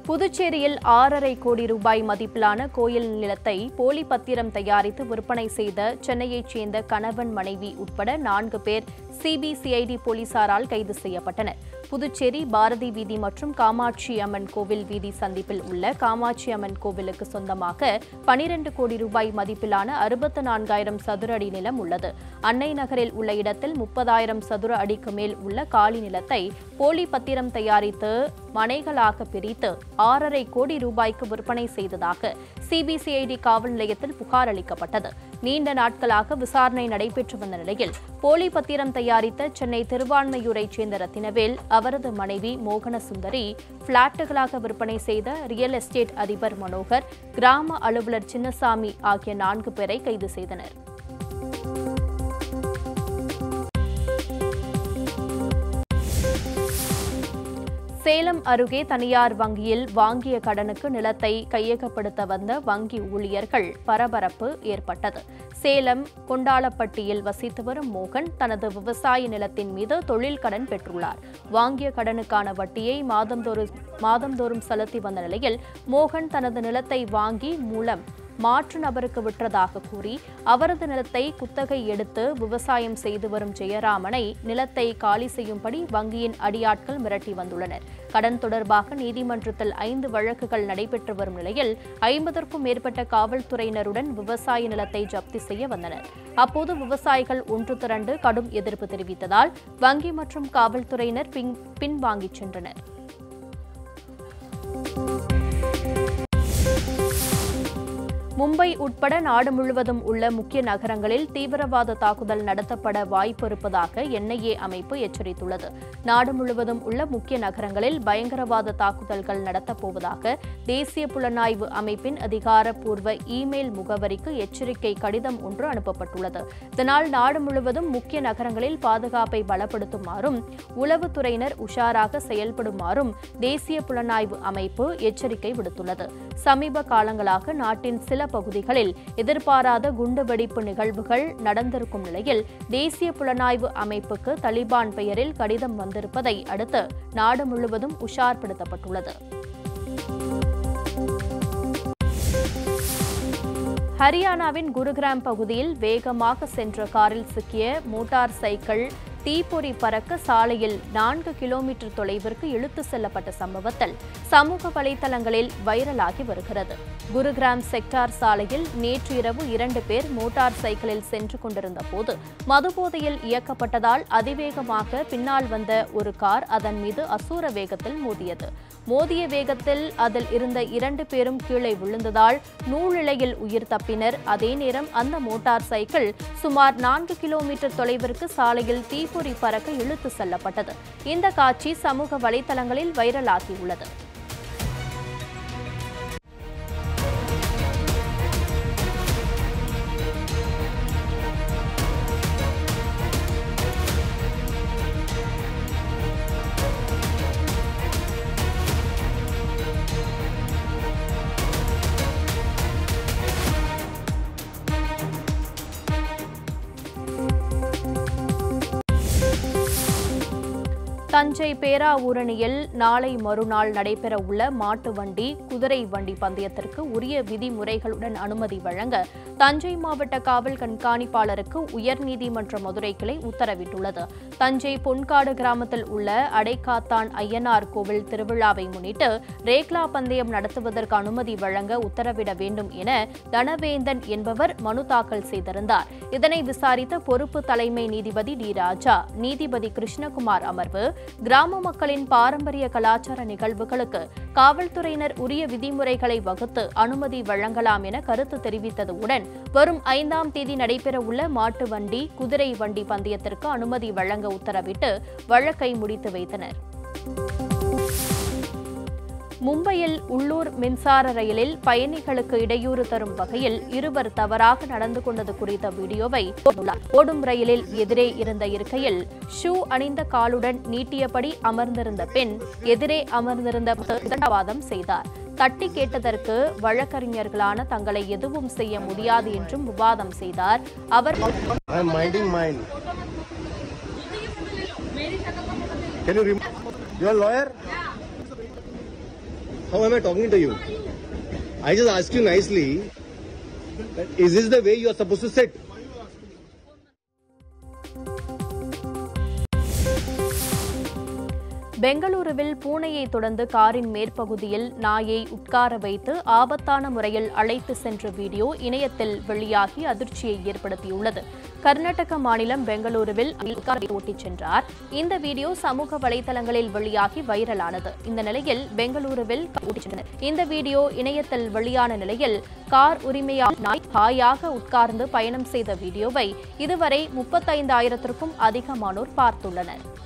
புதுச்சேரியில் ஆறரை கோடி ரூபாய் மதிப்பிலான கோயில் நிலத்தை போலி பத்திரம் தயாரித்து விற்பனை செய்த சென்னையைச் சேர்ந்த கணவன் மனைவி உட்பட நான்கு பேர் சிபிசிஐடி போலீசாரால் கைது செய்யப்பட்டனர் புதுச்சேரி பாரதி வீதி மற்றும் காமாட்சி அம்மன் கோவில் வீதி சந்திப்பில் உள்ள காமாட்சி அம்மன் கோவிலுக்கு சொந்தமாக பனிரெண்டு கோடி ரூபாய் மதிப்பிலான அறுபத்து நான்காயிரம் சதுர அடி நிலம் உள்ளது அன்னை நகரில் உள்ள இடத்தில் முப்பதாயிரம் சதுர அடிக்கு மேல் உள்ள காலி நிலத்தை போலி பத்திரம் தயாரித்து மனைகளாக பிரித்து ஆறரை கோடி ரூபாய்க்கு விற்பனை செய்ததாக சிபிசிஐடி காவல் நிலையத்தில் புகார் அளிக்கப்பட்டது நீண்ட நாட்களாக விசாரணை நடைபெற்று வந்த நிலையில் போலி பத்திரம் தயாரித்த சென்னை திருவான்மையூரைச் சேர்ந்த ரத்தினவேல் அவரது மனைவி மோகன சுந்தரி பிளாட்டுகளாக விற்பனை செய்த ரியல் எஸ்டேட் அதிபர் மனோகர் கிராம அலுவலர் சின்னசாமி ஆகிய நான்கு பேரை கைது செய்தனர் சேலம் அருகே தனியார் வங்கியில் வாங்கிய கடனுக்கு நிலத்தை கையகப்படுத்த வந்த வங்கி ஊழியர்கள் பரபரப்பு ஏற்பட்டது சேலம் கொண்டாலப்பட்டியில் வசித்து வரும் மோகன் தனது விவசாய நிலத்தின் மீது தொழில் கடன் பெற்றுள்ளார் வாங்கிய கடனுக்கான வட்டியை மாதந்தோறும் மாதந்தோறும் செலுத்தி வந்த நிலையில் மோகன் தனது நிலத்தை வாங்கி மூலம் மாற்று நபருக்கு விற்றதாக கூறி அவரது நிலத்தை குத்தகை எடுத்து விவசாயம் செய்து வரும் ஜெயராமனை நிலத்தை காலி செய்யும்படி வங்கியின் அடியாட்கள் மிரட்டி வந்துள்ளனர் கடன் தொடர்பாக நீதிமன்றத்தில் ஐந்து வழக்குகள் நடைபெற்று வரும் நிலையில் ஐம்பதற்கும் மேற்பட்ட காவல்துறையினருடன் விவசாய நிலத்தை ஜப்தி செய்ய வந்தனர் அப்போது விவசாயிகள் ஒன்று திரண்டு கடும் எதிர்ப்பு தெரிவித்ததால் வங்கி மற்றும் காவல்துறையினர் பின் பின்வாங்கிச் சென்றனர் மும்பை உட்பட நாடு முழுவதும் உள்ள முக்கிய நகரங்களில் தீவிரவாத தாக்குதல் நடத்தப்பட வாய்ப்பு இருப்பதாக என்ஐஏ அமைப்பு எச்சரித்துள்ளது நாடு முழுவதும் உள்ள முக்கிய நகரங்களில் பயங்கரவாத தாக்குதல்கள் நடத்தப்போவதாக தேசிய புலனாய்வு அமைப்பின் அதிகாரப்பூர்வ இமெயில் முகவரிக்கு எச்சரிக்கை கடிதம் ஒன்று அனுப்பப்பட்டுள்ளது இதனால் நாடு முழுவதும் முக்கிய நகரங்களில் பாதுகாப்பை பலப்படுத்துமாறும் உளவுத்துறையினர் உஷாராக செயல்படுமாறும் தேசிய புலனாய்வு அமைப்பு எச்சரிக்கை விடுத்துள்ளது சமீப காலங்களாக நாட்டின் சில பகுதிகளில் எதிர்பாராத குண்டுவெடிப்பு நிகழ்வுகள் நடந்திருக்கும் நிலையில் தேசிய புலனாய்வு அமைப்புக்கு தலிபான் பெயரில் கடிதம் வந்திருப்பதை அடுத்து நாடு முழுவதும் உஷார்படுத்தப்பட்டுள்ளது ஹரியானாவின் குருகிராம் பகுதியில் வேகமாக சென்ற காரில் சிக்கிய மோட்டார் சைக்கிள் தீப்பொறி பறக்க சாலையில் நான்கு கிலோமீட்டர் தொலைவிற்கு இழுத்து செல்லப்பட்ட சம்பவத்தில் சமூக வலைதளங்களில் வைரலாகி வருகிறது குருகிராம் செக்டார் சாலையில் நேற்று இரவு இரண்டு பேர் மோட்டார் சைக்கிளில் சென்று கொண்டிருந்த போது மதுபோதையில் இயக்கப்பட்டதால் அதிவேகமாக பின்னால் வந்த ஒரு கார் அதன் மீது அசூர வேகத்தில் மோதியது மோதிய வேகத்தில் அதில் இருந்த இரண்டு பேரும் கீழே விழுந்ததால் நூலிழையில் உயிர் தப்பினர் அதே நேரம் அந்த மோட்டார் சைக்கிள் சுமார் நான்கு கிலோமீட்டர் தொலைவிற்கு சாலையில் தீப்பொறி பறக்க இழுத்து செல்லப்பட்டது இந்த காட்சி சமூக வலைதளங்களில் வைரலாகியுள்ளது தஞ்சை பேராவூரணியில் நாளை மறுநாள் நடைபெற உள்ள மாட்டு வண்டி குதிரை வண்டி பந்தயத்திற்கு உரிய விதிமுறைகளுடன் அனுமதி வழங்க தஞ்சை மாவட்ட காவல் கண்காணிப்பாளருக்கு உயர்நீதிமன்ற மதுரை கிளை உத்தரவிட்டுள்ளது தஞ்சை பொன்காடு கிராமத்தில் உள்ள அடைக்காத்தான் ஐயனார் கோவில் திருவிழாவை முன்னிட்டு ரேக்லா பந்தயம் நடத்துவதற்கு அனுமதி வழங்க உத்தரவிட வேண்டும் என தனவேந்தன் என்பவர் மனு தாக்கல் செய்திருந்தார் இதனை விசாரித்த பொறுப்பு தலைமை நீதிபதி டி ராஜா நீதிபதி கிருஷ்ணகுமார் அமர்வு கிராம மக்களின் பாரம்பரிய கலாச்சார நிகழ்வுகளுக்கு காவல்துறையினர் உரிய விதிமுறைகளை வகுத்து அனுமதி வழங்கலாம் என கருத்து தெரிவித்ததுடன் வரும் ஐந்தாம் தேதி நடைபெறவுள்ள மாட்டு வண்டி குதிரை வண்டி பந்தயத்திற்கு அனுமதி வழங்க உத்தரவிட்டு வழக்கை முடித்து வைத்தனர் மும்பையில் உள்ளூர் மின்சார ரயிலில் பயணிகளுக்கு இடையூறு தரும் வகையில் இருவர் தவறாக நடந்து கொண்டது குறித்த வீடியோவை போட்டுள்ளார். ஓடும் ரயிலில் எதிரே இருந்த இருக்கையில் ஷூ அணிந்த காலுடன் நீட்டியபடி அமர்ந்திருந்த பெண் எதிரே அமர்ந்திருந்த விதண்டாவாதம் செய்தார் தட்டி கேட்டதற்கு வழக்கறிஞர்களான தங்களை எதுவும் செய்ய முடியாது என்றும் விவாதம் செய்தார் அவர் I am minding mine. Can you remove? You are lawyer? How am I talking to you? I just asked you nicely. Is this the way you are supposed to sit? பெங்களூருவில் பூனையை தொடர்ந்து காரின் மேற்பகுதியில் நாயை உட்கார வைத்து ஆபத்தான முறையில் அழைத்து சென்ற வீடியோ இணையத்தில் வெளியாகி அதிர்ச்சியை ஏற்படுத்தியுள்ளது கர்நாடக மாநிலம் பெங்களூருவில் உட்கார வைத்து ஓட்டிச் சென்றார் இந்த வீடியோ சமூக வலைதளங்களில் வெளியாகி வைரலானது இந்த நிலையில் பெங்களூருவில் ஓட்டிச் சென்றனர் இந்த வீடியோ இணையத்தில் வெளியான நிலையில் கார் உரிமையாளர் நாய் ஹாயாக உட்கார்ந்து பயணம் செய்த வீடியோவை இதுவரை முப்பத்தைந்தாயிரத்திற்கும் அதிகமானோர் பார்த்துள்ளனர்